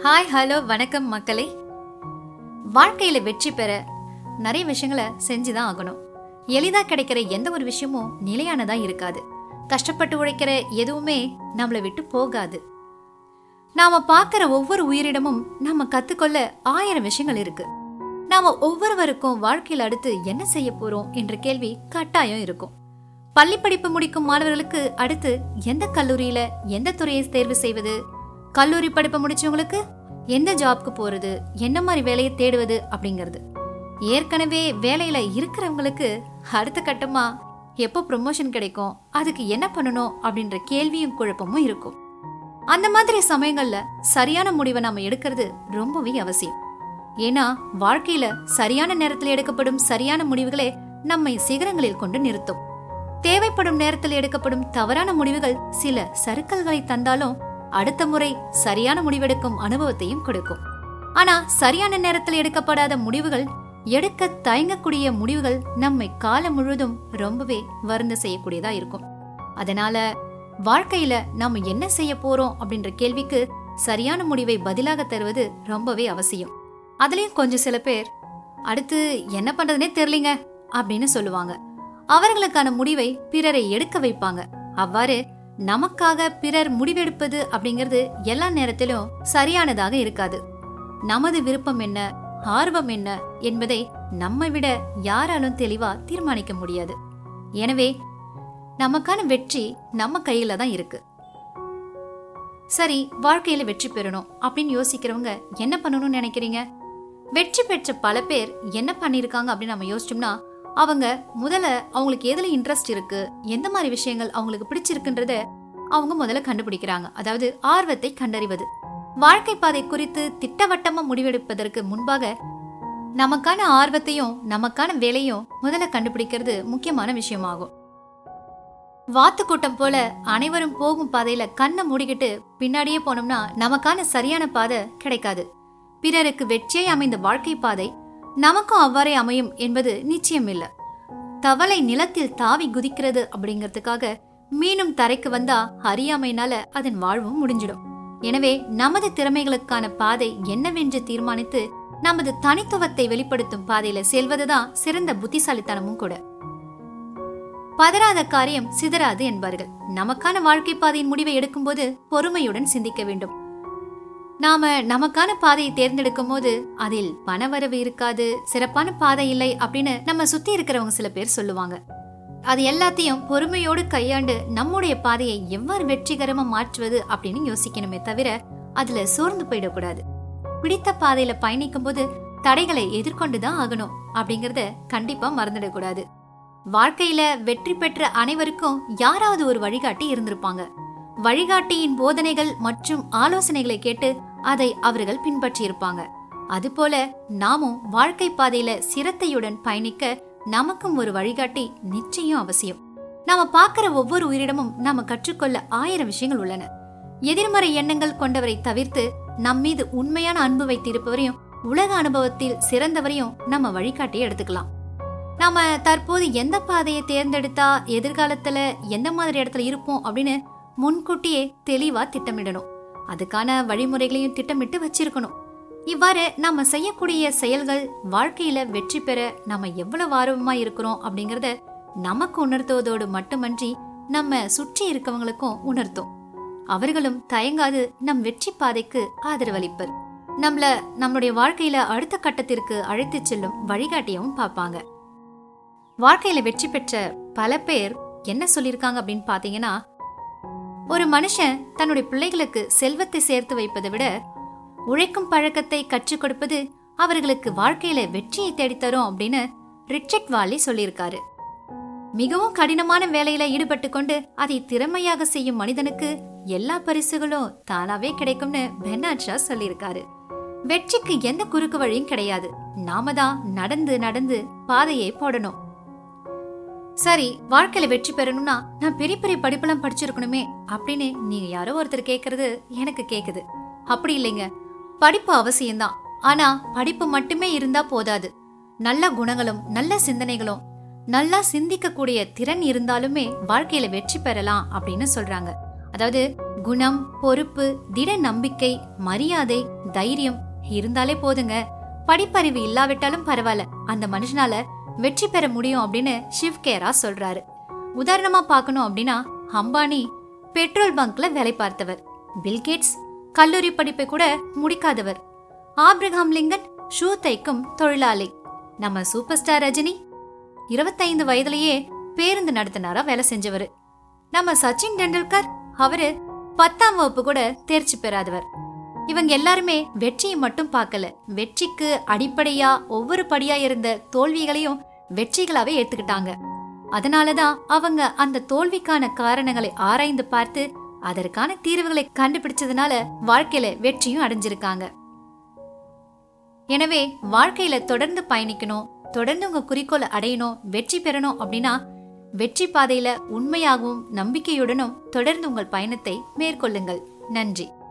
hi hello வணக்கம் மக்களே வாழ்க்கையில வெற்றி பெற நிறைய விஷயங்களை செஞ்சுதான் ஆகணும் எளிதா கிடைக்கிற எந்த ஒரு விஷயமும் நிலையானதா இருக்காது கஷ்டப்பட்டு உழைக்கிற எதுவுமே நம்மளை விட்டு போகாது நாம பார்க்கிற ஒவ்வொரு உயிரிடமும் நம்ம கத்துக்கொள்ள ஆயிரம் விஷயங்கள் இருக்கு நாம ஒவ்வொருவருக்கும் வாழ்க்கையில அடுத்து என்ன செய்ய போறோம் என்ற கேள்வி கட்டாயம் இருக்கும் பள்ளி படிப்பு முடிக்கும் மாணவர்களுக்கு அடுத்து எந்த கல்லூரியில எந்த துறையை தேர்வு செய்வது கல்லூரி படிப்பு முடிச்சவங்களுக்கு எந்த ஜாப்க்கு போறது என்ன மாதிரி வேலையை தேடுவது அப்படிங்கிறது ஏற்கனவே வேலையில இருக்கிறவங்களுக்கு அடுத்த கட்டமா எப்போ ப்ரொமோஷன் கிடைக்கும் அதுக்கு என்ன பண்ணணும் அப்படின்ற கேள்வியும் குழப்பமும் இருக்கும் அந்த மாதிரி சமயங்கள்ல சரியான முடிவை நாம எடுக்கிறது ரொம்பவே அவசியம் ஏன்னா வாழ்க்கையில சரியான நேரத்தில் எடுக்கப்படும் சரியான முடிவுகளே நம்மை சிகரங்களில் கொண்டு நிறுத்தும் தேவைப்படும் நேரத்தில் எடுக்கப்படும் தவறான முடிவுகள் சில சறுக்கல்களை தந்தாலும் அடுத்த முறை சரியான முடிவெடுக்கும் அனுபவத்தையும் கொடுக்கும் ஆனா சரியான நேரத்தில் எடுக்கப்படாத முடிவுகள் எடுக்க தயங்கக்கூடிய முடிவுகள் நம்மை காலம் முழுவதும் ரொம்பவே வருந்த செய்யக்கூடியதா இருக்கும் அதனால வாழ்க்கையில நாம என்ன செய்ய போறோம் அப்படின்ற கேள்விக்கு சரியான முடிவை பதிலாக தருவது ரொம்பவே அவசியம் அதுலயும் கொஞ்சம் சில பேர் அடுத்து என்ன பண்றதுனே தெரியலீங்க அப்படின்னு சொல்லுவாங்க அவர்களுக்கான முடிவை பிறரை எடுக்க வைப்பாங்க அவ்வாறு நமக்காக பிறர் முடிவெடுப்பது அப்படிங்கிறது எல்லா நேரத்திலும் சரியானதாக இருக்காது நமது விருப்பம் என்ன ஆர்வம் என்ன என்பதை நம்மை விட யாராலும் தெளிவா தீர்மானிக்க முடியாது எனவே நமக்கான வெற்றி நம்ம கையில தான் இருக்கு சரி வாழ்க்கையில வெற்றி பெறணும் அப்படின்னு யோசிக்கிறவங்க என்ன பண்ணணும்னு நினைக்கிறீங்க வெற்றி பெற்ற பல பேர் என்ன பண்ணிருக்காங்க அப்படின்னு நம்ம யோசிச்சோம்னா அவங்க முதல்ல அவங்களுக்கு எதுல இன்ட்ரெஸ்ட் இருக்கு எந்த மாதிரி விஷயங்கள் அவங்களுக்கு பிடிச்சிருக்குன்றத அவங்க முதல்ல கண்டுபிடிக்கிறாங்க அதாவது ஆர்வத்தை கண்டறிவது வாழ்க்கை பாதை குறித்து திட்டவட்டமா முடிவெடுப்பதற்கு முன்பாக நமக்கான ஆர்வத்தையும் நமக்கான வேலையும் முதல்ல கண்டுபிடிக்கிறது முக்கியமான விஷயமாகும் வாத்து கூட்டம் போல அனைவரும் போகும் பாதையில கண்ணை மூடிக்கிட்டு பின்னாடியே போனோம்னா நமக்கான சரியான பாதை கிடைக்காது பிறருக்கு வெற்றியை அமைந்த வாழ்க்கை பாதை நமக்கும் அவ்வாறே அமையும் என்பது நிச்சயம் இல்ல தவளை நிலத்தில் தாவி குதிக்கிறது அப்படிங்கிறதுக்காக மீனும் தரைக்கு வந்தா அறியாமைனால அதன் வாழ்வும் முடிஞ்சிடும் எனவே நமது திறமைகளுக்கான பாதை என்னவென்று தீர்மானித்து நமது தனித்துவத்தை வெளிப்படுத்தும் பாதையில செல்வதுதான் சிறந்த புத்திசாலித்தனமும் கூட பதறாத காரியம் சிதறாது என்பார்கள் நமக்கான வாழ்க்கை பாதையின் முடிவை எடுக்கும்போது பொறுமையுடன் சிந்திக்க வேண்டும் நாம நமக்கான பாதையை தேர்ந்தெடுக்கும் போது அதில் பணவரவு இருக்காது சிறப்பான பாதை இல்லை அப்படின்னு நம்ம சுத்தி இருக்கிறவங்க சில பேர் சொல்லுவாங்க அது எல்லாத்தையும் பொறுமையோடு கையாண்டு நம்முடைய பாதையை எவ்வாறு வெற்றிகரமா மாற்றுவது அப்படின்னு யோசிக்கணுமே தவிர அதுல சோர்ந்து போயிடக்கூடாது பிடித்த பாதையில பயணிக்கும் போது தடைகளை எதிர்கொண்டுதான் ஆகணும் அப்படிங்கறத கண்டிப்பா மறந்துடக்கூடாது வாழ்க்கையில வெற்றி பெற்ற அனைவருக்கும் யாராவது ஒரு வழிகாட்டி இருந்திருப்பாங்க வழிகாட்டியின் போதனைகள் மற்றும் ஆலோசனைகளை கேட்டு அதை அவர்கள் பின்பற்றியிருப்பாங்க அதுபோல நாமும் வாழ்க்கை பாதையில சிரத்தையுடன் பயணிக்க நமக்கும் ஒரு வழிகாட்டி நிச்சயம் அவசியம் நாம பார்க்கிற ஒவ்வொரு உயிரிடமும் நாம கற்றுக்கொள்ள ஆயிரம் விஷயங்கள் உள்ளன எதிர்மறை எண்ணங்கள் கொண்டவரை தவிர்த்து நம் மீது உண்மையான அன்பு வைத்திருப்பவரையும் உலக அனுபவத்தில் சிறந்தவரையும் நம்ம வழிகாட்டியை எடுத்துக்கலாம் நாம தற்போது எந்த பாதையை தேர்ந்தெடுத்தா எதிர்காலத்துல எந்த மாதிரி இடத்துல இருப்போம் அப்படின்னு முன்கூட்டியே தெளிவா திட்டமிடணும் அதுக்கான வழிமுறைகளையும் திட்டமிட்டு வச்சிருக்கணும் இவ்வாறு நம்ம செய்யக்கூடிய செயல்கள் வாழ்க்கையில வெற்றி பெற நம்ம எவ்வளவு ஆர்வமா இருக்கிறோம் அப்படிங்கறத நமக்கு உணர்த்துவதோடு மட்டுமன்றி நம்ம சுற்றி இருக்கவங்களுக்கும் உணர்த்தும் அவர்களும் தயங்காது நம் வெற்றி பாதைக்கு ஆதரவளிப்பர் நம்மள நம்மளுடைய வாழ்க்கையில அடுத்த கட்டத்திற்கு அழைத்து செல்லும் வழிகாட்டியவும் பார்ப்பாங்க வாழ்க்கையில வெற்றி பெற்ற பல பேர் என்ன சொல்லியிருக்காங்க அப்படின்னு பாத்தீங்கன்னா ஒரு மனுஷன் தன்னுடைய பிள்ளைகளுக்கு செல்வத்தை சேர்த்து வைப்பதை விட உழைக்கும் பழக்கத்தை கற்றுக் கொடுப்பது அவர்களுக்கு வாழ்க்கையில வெற்றியை தேடித்தரும் அப்படின்னு ரிச்சர்ட் வாலி சொல்லியிருக்காரு மிகவும் கடினமான வேலையில ஈடுபட்டு கொண்டு அதை திறமையாக செய்யும் மனிதனுக்கு எல்லா பரிசுகளும் தானாவே கிடைக்கும்னு பென்னாட்ஷா சொல்லியிருக்காரு வெற்றிக்கு எந்த குறுக்கு வழியும் கிடையாது நாம தான் நடந்து நடந்து பாதையை போடணும் சரி வாழ்க்கையில வெற்றி பெறணும்னா நான் பெரிய பெரிய படிப்பெல்லாம் படிச்சிருக்கணுமே அப்படின்னு நீங்க யாரோ ஒருத்தர் கேக்குறது எனக்கு கேக்குது அப்படி இல்லைங்க படிப்பு அவசியம்தான் ஆனா படிப்பு மட்டுமே இருந்தா போதாது நல்ல குணங்களும் நல்ல சிந்தனைகளும் நல்லா சிந்திக்க கூடிய திறன் இருந்தாலுமே வாழ்க்கையில வெற்றி பெறலாம் அப்படின்னு சொல்றாங்க அதாவது குணம் பொறுப்பு திட நம்பிக்கை மரியாதை தைரியம் இருந்தாலே போதுங்க படிப்பறிவு இல்லாவிட்டாலும் பரவாயில்ல அந்த மனுஷனால வெற்றி பெற முடியும் அப்படின்னு சிவ்கேரா சொல்றாரு உதாரணமா பார்க்கணும் அப்படின்னா அம்பானி பெட்ரோல் பங்க்ல வேலை பார்த்தவர் பில்கேட்ஸ் கல்லூரி படிப்பை கூட முடிக்காதவர் ஆப்ரஹாம் லிங்கன் ஷூ தைக்கும் தொழிலாளி நம்ம சூப்பர் ஸ்டார் ரஜினி இருபத்தைந்து வயதுலயே பேருந்து நடத்தினாரா வேலை செஞ்சவர் நம்ம சச்சின் டெண்டுல்கர் அவரு பத்தாம் வகுப்பு கூட தேர்ச்சி பெறாதவர் இவங்க எல்லாருமே வெற்றியை மட்டும் பார்க்கல வெற்றிக்கு அடிப்படையா ஒவ்வொரு படியா இருந்த தோல்விகளையும் வெற்றிகளாவே ஏத்துக்கிட்டாங்க அதனாலதான் அவங்க அந்த தோல்விக்கான காரணங்களை ஆராய்ந்து பார்த்து அதற்கான தீர்வுகளை கண்டுபிடிச்சதுனால வாழ்க்கையில வெற்றியும் அடைஞ்சிருக்காங்க எனவே வாழ்க்கையில தொடர்ந்து பயணிக்கணும் தொடர்ந்து உங்க குறிக்கோளை அடையணும் வெற்றி பெறணும் அப்படின்னா வெற்றி பாதையில உண்மையாகவும் நம்பிக்கையுடனும் தொடர்ந்து உங்கள் பயணத்தை மேற்கொள்ளுங்கள் நன்றி